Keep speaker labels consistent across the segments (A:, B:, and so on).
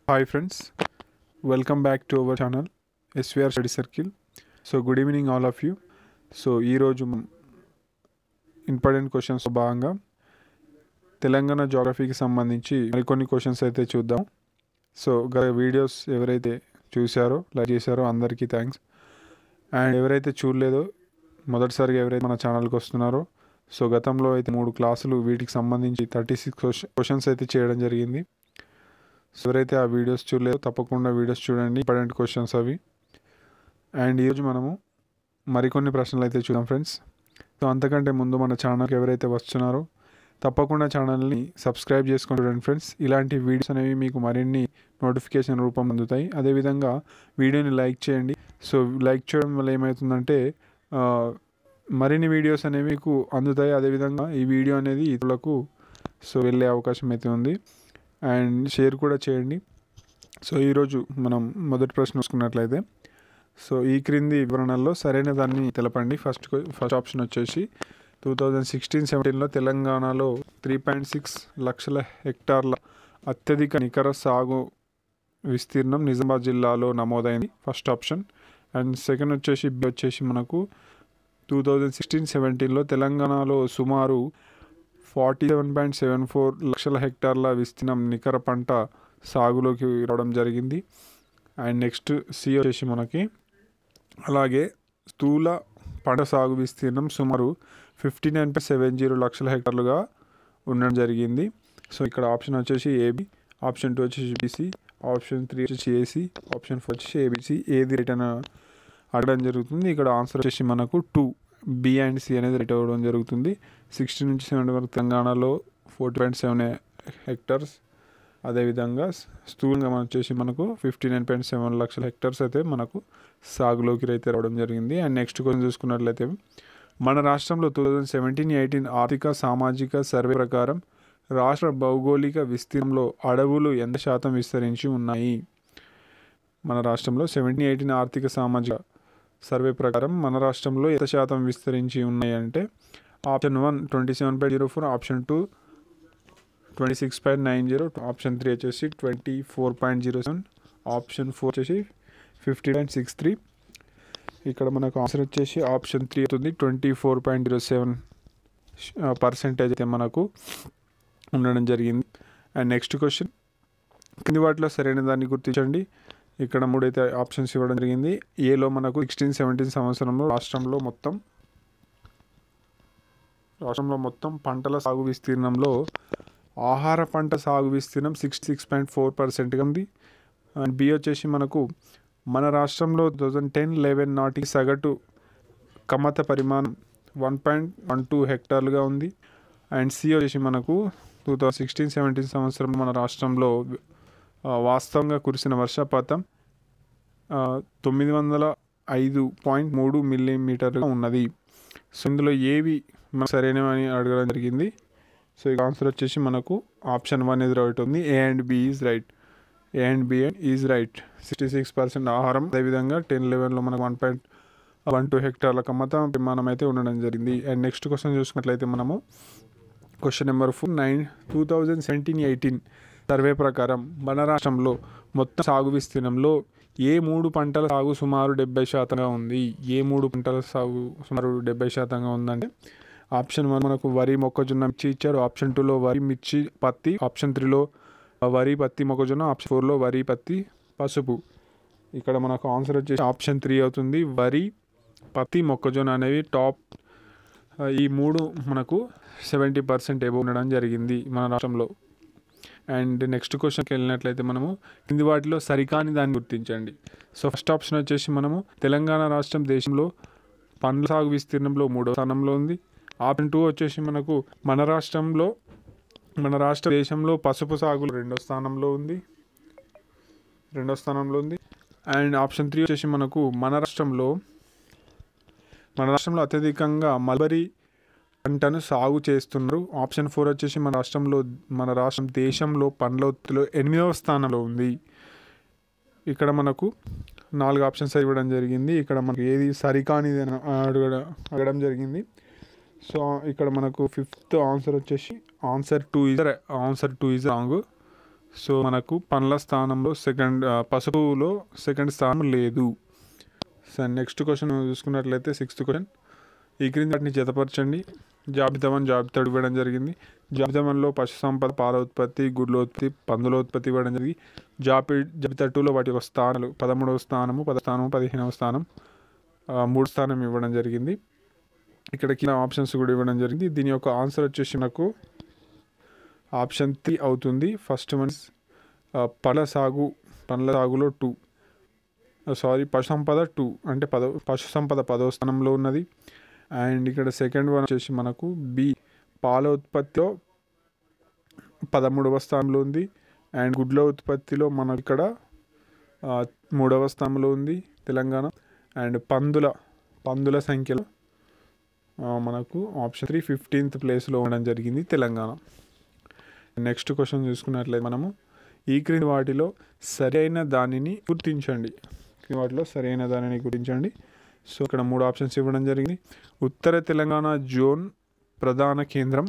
A: hi friends welcome back to our channel SVR study circle so good evening all of you so ఈరోజు important questions భాగంగా తెలంగాణ జాగ్రఫీకి సంబంధించి మరికొన్ని questions అయితే చూద్దాం so గత వీడియోస్ ఎవరైతే చూశారో లైక్ చేశారో అందరికీ థ్యాంక్స్ అండ్ ఎవరైతే చూడలేదో మొదటిసారిగా ఎవరైతే మన ఛానల్కి వస్తున్నారో సో గతంలో అయితే మూడు క్లాసులు వీటికి సంబంధించి థర్టీ సిక్స్ క్వశ్చన్స్ అయితే చేయడం జరిగింది సో ఎవరైతే ఆ వీడియోస్ చూడలేదో తప్పకుండా వీడియోస్ చూడండి ఇంపార్టెంట్ క్వశ్చన్స్ అవి అండ్ ఈరోజు మనము మరికొన్ని ప్రశ్నలు అయితే చూద్దాం ఫ్రెండ్స్ సో అంతకంటే ముందు మన ఛానల్కి ఎవరైతే వస్తున్నారో తప్పకుండా ఛానల్ని సబ్స్క్రైబ్ చేసుకొని చూడండి ఫ్రెండ్స్ ఇలాంటి వీడియోస్ అనేవి మీకు మరిన్ని నోటిఫికేషన్ రూపం అందుతాయి అదేవిధంగా వీడియోని లైక్ చేయండి సో లైక్ చేయడం వల్ల ఏమవుతుందంటే ఆ, మరిన్ని వీడియోస్ అనేవి మీకు అందుతాయి అదేవిధంగా ఈ వీడియో అనేది ఇతరులకు సో వెళ్ళే అవకాశం అయితే ఉంది అండ్ షేర్ కూడా చేయండి సో ఈరోజు మనం మొదటి ప్రశ్న చూసుకున్నట్లయితే సో ఈ క్రింది వివరణల్లో సరైన దాన్ని తెలపండి ఫస్ట్ ఫస్ట్ ఆప్షన్ వచ్చేసి టూ థౌజండ్ సిక్స్టీన్ సెవెంటీన్లో తెలంగాణలో త్రీ పాయింట్ సిక్స్ లక్షల హెక్టార్ల అత్యధిక నికర సాగు విస్తీర్ణం నిజామాబాద్ జిల్లాలో నమోదైంది ఫస్ట్ ఆప్షన్ అండ్ సెకండ్ వచ్చేసి బి వచ్చేసి మనకు టూ థౌజండ్ సిక్స్టీన్ సెవెంటీన్లో తెలంగాణలో సుమారు forty seven point seven four లక్షల హెక్టార్ల విస్తీర్ణం నికర పంట సాగులోకి రావడం జరిగింది అండ్ నెక్స్ట్ సి వచ్చేసి మనకి అలాగే స్థూల పంట సాగు విస్తీర్ణం సుమారు fifty nine point seven zero లక్షల హెక్టార్లుగా ఉండడం జరిగింది సో ఇక్కడ ఆప్షన్ వచ్చేసి ఏబి ఆప్షన్ టూ వచ్చేసి బీసీ ఆప్షన్ త్రీ వచ్చేసి ఏసీ ఆప్షన్ ఫోర్ వచ్చేసి ఏబిసి ఏది రైట్ అని అడగడం జరుగుతుంది ఇక్కడ ఆన్సర్ వచ్చేసి మనకు టూ బి అండ్ సి అనేది రైట్ అవ్వడం జరుగుతుంది సిక్స్టీ నుంచి సెవెంటీ వరకు తెలంగాణలో ఫోర్టీ పాయింట్ సెవెన్ హెక్టార్స్ అదేవిధంగా స్థూలంగా మనం వచ్చేసి మనకు ఫిఫ్టీ నైన్ పాయింట్ సెవెన్ లక్షల హెక్టార్స్ అయితే మనకు సాగులోకి అయితే రావడం జరిగింది అండ్ నెక్స్ట్ క్వశ్చన్ చూసుకున్నట్లయితే మన రాష్ట్రంలో టూ థౌజండ్ సెవెంటీన్ ఎయిటీన్ ఆర్థిక సామాజిక సర్వే ప్రకారం రాష్ట్ర భౌగోళిక విస్తీర్ణంలో అడవులు ఎంత శాతం విస్తరించి ఉన్నాయి మన రాష్ట్రంలో సెవెంటీన్ ఎయిటీన్ ఆర్థిక సామాజిక సర్వే ప్రకారం మన రాష్ట్రంలో ఎంత శాతం విస్తరించి ఉన్నాయి అంటే option one twenty seven point zero four option two twenty six point nine zero option three వచ్చేసి twenty four point zero seven option four వచ్చేసి ఫిఫ్టీ పాయింట్ సిక్స్ త్రీ ఇక్కడ మనకు ఆన్సర్ వచ్చేసి ఆప్షన్ త్రీ అవుతుంది twenty four point zero seven percentage అయితే మనకు ఉండడం జరిగింది అండ్ నెక్స్ట్ క్వశ్చన్ కింది వాటిలో సరైన దాన్ని గుర్తించండి ఇక్కడ మూడైతే ఆప్షన్స్ ఇవ్వడం జరిగింది ఏలో మనకు సిక్స్టీన్ సెవెంటీన్ సంవత్సరంలో రాష్ట్రంలో మొత్తం రాష్ట్రంలో మొత్తం పంటల సాగు విస్తీర్ణంలో ఆహార పంట సాగు విస్తీర్ణం సిక్స్టీ సిక్స్ పాయింట్ ఫోర్ పర్సెంట్గా ఉంది అండ్ బి వచ్చేసి మనకు మన రాష్ట్రంలో టూ థౌజండ్ టెన్ లెవెన్ నాటికి సగటు కమత పరిమాణం వన్ పాయింట్ వన్ టూ హెక్టార్లుగా ఉంది అండ్ సి వచ్చేసి మనకు టూ థౌజండ్ సిక్స్టీన్ సెవెంటీన్ సంవత్సరం మన రాష్ట్రంలో ఆ, వాస్తవంగా కురిసిన వర్షపాతం ఆ, తొమ్మిది వందల ఐదు పాయింట్ మూడు మిల్లీమీటర్గా ఉన్నది సో ఇందులో ఏవి మనకు సరైనవని అడగడం జరిగింది సో ఈ ఆన్సర్ వచ్చేసి మనకు ఆప్షన్ వన్ ఇది రైట్ ఉంది A and B is right A and B and is right sixty six percent ఆహారం అదేవిధంగా టెన్ లెవెన్లో మనకు వన్ పాయింట్ వన్ టూ హెక్టార్ల కమ్మత పరిమాణం అయితే ఉండడం జరిగింది అండ్ నెక్స్ట్ క్వశ్చన్ చూసుకున్నట్లయితే మనము question number four nine two thousand seventeen eighteen survey ప్రకారం మన రాష్ట్రంలో మొత్తం సాగు విస్తీర్ణంలో ఏ మూడు పంటల సాగు సుమారు డెబ్బై శాతంగా ఉంది ఏ మూడు పంటల సాగు సుమారు డెబ్బై శాతంగా ఉందంటే ఆప్షన్ వన్ మనకు వరి మొక్కజొన్న మిర్చి ఇచ్చారు ఆప్షన్ టూలో వరి మిర్చి పత్తి ఆప్షన్ త్రీలో వరి పత్తి మొక్కజొన్న ఆప్షన్ ఫోర్లో వరి పత్తి పసుపు ఇక్కడ మనకు ఆన్సర్ వచ్చేసి ఆప్షన్ త్రీ అవుతుంది వరి పత్తి మొక్కజొన్న అనేవి టాప్ ఆ, ఈ మూడు మనకు సెవెంటీ పర్సెంట్ ఎబో ఉండడం జరిగింది మన రాష్ట్రంలో అండ్ నెక్స్ట్ క్వశ్చన్కి వెళ్ళినట్లయితే మనము కింది వాటిలో సరికాని దాన్ని గుర్తించండి సో ఫస్ట్ ఆప్షన్ వచ్చేసి మనము తెలంగాణ రాష్ట్రం దేశంలో పండ్ల సాగు విస్తీర్ణంలో మూడో స్థానంలో ఉంది ఆప్షన్ టూ వచ్చేసి మనకు మన రాష్ట్రంలో మన రాష్ట్ర దేశంలో పసుపు సాగులో రెండో స్థానంలో ఉంది రెండో స్థానంలో ఉంది అండ్ ఆప్షన్ త్రీ వచ్చేసి మనకు మన రాష్ట్రంలో మన రాష్ట్రంలో అత్యధికంగా మల్బరీ పంటను సాగు చేస్తున్నారు ఆప్షన్ ఫోర్ వచ్చేసి మన రాష్ట్రంలో మన రాష్ట్రం దేశంలో పండ్ల ఉత్పత్తిలో ఎనిమిదవ స్థానంలో ఉంది ఇక్కడ మనకు నాలుగు ఆప్షన్స్ ఇవ్వడం జరిగింది ఇక్కడ మనకు ఏది సరికానిది అని అడగడం అడగడం జరిగింది సో ఇక్కడ మనకు ఫిఫ్త్ ఆన్సర్ వచ్చేసి answer two is answer two is wrong so మనకు పండ్ల స్థానంలో సెకండ్ ఆ, పసుపులో సెకండ్ స్థానం లేదు సో నెక్స్ట్ క్వశ్చన్ చూసుకున్నట్లయితే సిక్స్త్ క్వశ్చన్ ఈ క్రింది వాటిని జతపరచండి జాబితా వన్ జాబితా ఇవ్వడం జరిగింది జాబితా వన్లో పశు సంపద పాల ఉత్పత్తి గుడ్ల ఉత్పత్తి పందుల ఉత్పత్తి ఇవ్వడం జరిగింది జాబి జాబితా టూలో వాటి యొక్క స్థానాలు పదమూడవ స్థానము పద స్థానము పదిహేనవ స్థానం ఆ, మూడు స్థానం ఇవ్వడం జరిగింది ఇక్కడ కింద ఆప్షన్స్ కూడా ఇవ్వడం జరిగింది దీని యొక్క ఆన్సర్ వచ్చేసి నాకు ఆప్షన్ త్రీ అవుతుంది ఫస్ట్ వన్ పండ్ల సాగు పండ్ల సాగులో టూ సారీ పశు సంపద టూ అంటే పదో పశు సంపద పదో స్థానంలో ఉన్నది అండ్ ఇక్కడ సెకండ్ వన్ వచ్చేసి మనకు బి పాల ఉత్పత్తిలో పదమూడవ స్థానంలో ఉంది అండ్ గుడ్ల ఉత్పత్తిలో మనకు ఇక్కడ ఆ, మూడవ స్థానంలో ఉంది తెలంగాణ అండ్ పందుల పందుల సంఖ్యలో ఆ, మనకు ఆప్షన్ త్రీ ఫిఫ్టీన్త్ ప్లేస్లో ఉండడం జరిగింది తెలంగాణ నెక్స్ట్ క్వశ్చన్ చూసుకున్నట్లయితే మనము ఈ క్రింది వాటిలో సరైన దానిని గుర్తించండి ఈ వాటిలో సరైన దానిని గుర్తించండి సో ఇక్కడ మూడు ఆప్షన్స్ ఇవ్వడం జరిగింది ఉత్తర తెలంగాణ జోన్ ప్రధాన కేంద్రం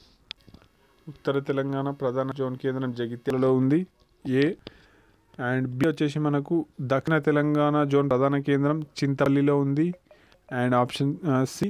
A: ఉత్తర తెలంగాణ ప్రధాన జోన్ కేంద్రం జగిత్యాలలో ఉంది ఏ అండ్ బి వచ్చేసి మనకు దక్షిణ తెలంగాణ జోన్ ప్రధాన కేంద్రం చింతపల్లిలో ఉంది అండ్ ఆప్షన్ సి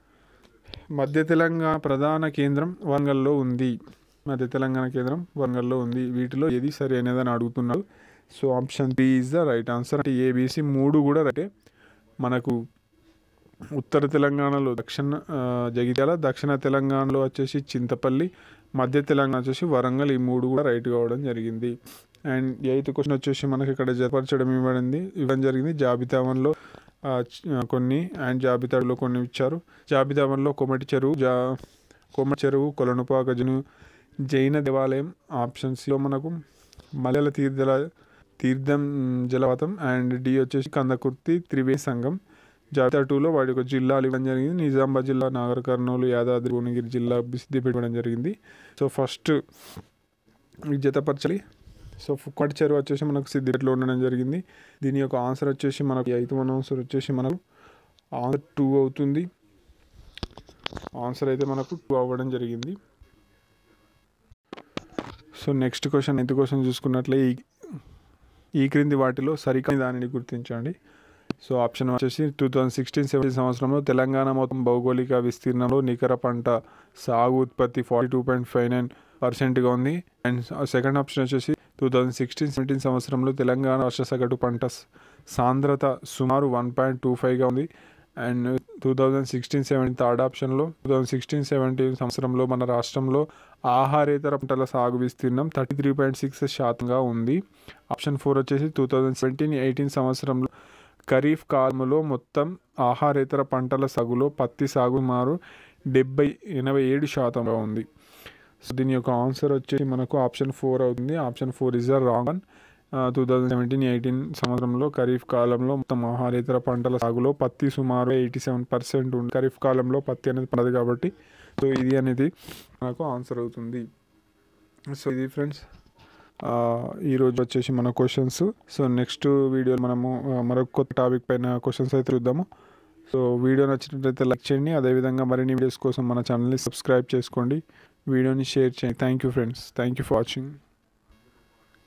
A: మధ్య తెలంగాణ ప్రధాన కేంద్రం వరంగల్లో ఉంది మధ్య తెలంగాణ కేంద్రం వరంగల్లో ఉంది వీటిలో ఏది సరి అనేదని అడుగుతున్నారు so option B is the right answer అంటే ఏబిసి మూడు కూడా రైటే మనకు ఉత్తర తెలంగాణలో దక్షిణ ఆ, జగిత్యాల దక్షిణ తెలంగాణలో వచ్చేసి చింతపల్లి మధ్య తెలంగాణ వచ్చేసి వరంగల్ ఈ మూడు కూడా రైట్ కావడం జరిగింది అండ్ ఎయిత్ క్వశ్చన్ వచ్చేసి మనకి ఇక్కడ జతపరచడం ఇవ్వడింది ఇవ్వడం జరిగింది జాబితా వన్లో ఆ, చ- ఆ, కొన్ని అండ్ జాబితాలో కొన్ని ఇచ్చారు జాబితా వన్లో కొమటి చెరువు జా కొమటి చెరువు కొలనుపాకజను జైన దేవాలయం ఆప్షన్స్లో మనకు మలయాళ తీర్థల తీర్థం మ్, జలపాతం అండ్ డి వచ్చేసి కందకుర్తి త్రివేణి సంఘం జాబితా టూలో వాటి యొక్క జిల్లాలు ఇవ్వడం జరిగింది నిజామాబాద్ జిల్లా నాగర్ కర్నూలు యాదాద్రి భువనగిరి జిల్లా సిద్దిపేట ఇవ్వడం జరిగింది సో ఫస్ట్ జతపరచాలి సో ఫుక్కటి చెరువు వచ్చేసి మనకు సిద్దిపేటలో ఉండడం జరిగింది దీని యొక్క ఆన్సర్ వచ్చేసి మనకు ఎయిత్ వన్ ఆన్సర్ వచ్చేసి మనకు ఆన్సర్ టూ అవుతుంది ఆన్సర్ అయితే మనకు టూ అవ్వడం జరిగింది సో నెక్స్ట్ క్వశ్చన్ ఎంత క్వశ్చన్ చూసుకున్నట్లే ఈ ఈ క్రింది వాటిలో సరికాని దానిని గుర్తించండి సో ఆప్షన్ వచ్చేసి టూ థౌజండ్ సిక్స్టీన్ సెవెంటీన్ సంవత్సరంలో తెలంగాణ మొత్తం భౌగోళిక విస్తీర్ణంలో నికర పంట సాగు ఉత్పత్తి forty two point five nine పర్సెంట్గా ఉంది అండ్ సెకండ్ ఆప్షన్ వచ్చేసి టూ థౌజండ్ సిక్స్టీన్ సెవెంటీన్ సంవత్సరంలో తెలంగాణ వర్ష సగటు పంట స- సాంద్రత సుమారు వన్ పాయింట్ టూ ఫైవ్గా ఉంది and two thousand sixteen seventeen third ఆప్షన్లో టూ థౌజండ్ సిక్స్టీన్ సెవెంటీన్ సంవత్సరంలో మన రాష్ట్రంలో ఆహారేతర పంటల సాగు విస్తీర్ణం థర్టీ త్రీ పాయింట్ సిక్స్ శాతంగా ఉంది ఆప్షన్ ఫోర్ వచ్చేసి టూ థౌజండ్ సెవెంటీన్ ఎయిటీన్ సంవత్సరంలో ఖరీఫ్ కాలంలో మొత్తం ఆహారేతర పంటల సాగులో పత్తి సాగు మారు డెబ్బై ఎనభై ఏడు శాతంగా ఉంది సో దీని యొక్క ఆన్సర్ వచ్చేసి మనకు ఆప్షన్ ఫోర్ అవుతుంది option four is the wrong one two thousand seventeen eighteen సంవత్సరంలో ఖరీఫ్ కాలంలో మొత్తం ఆహారేతర పంటల సాగులో పత్తి సుమారు ఎయిటీ సెవెన్ పర్సెంట్ ఉంది ఖరీఫ్ కాలంలో పత్తి అనేది పడదు కాబట్టి సో ఇది అనేది మనకు ఆన్సర్ అవుతుంది సో ఇది ఫ్రెండ్స్ ఈరోజు వచ్చేసి మన క్వశ్చన్స్ సో నెక్స్ట్ వీడియో మనము ఆ, మరొక కొత్త టాపిక్ పైన క్వశ్చన్స్ అయితే చూద్దాము సో వీడియో నచ్చినట్లయితే లైక్ చేయండి అదేవిధంగా మరిన్ని వీడియోస్ కోసం మన ఛానల్ని సబ్స్క్రైబ్ చేసుకోండి వీడియోని షేర్ చేయండి thank you friends thank you for watching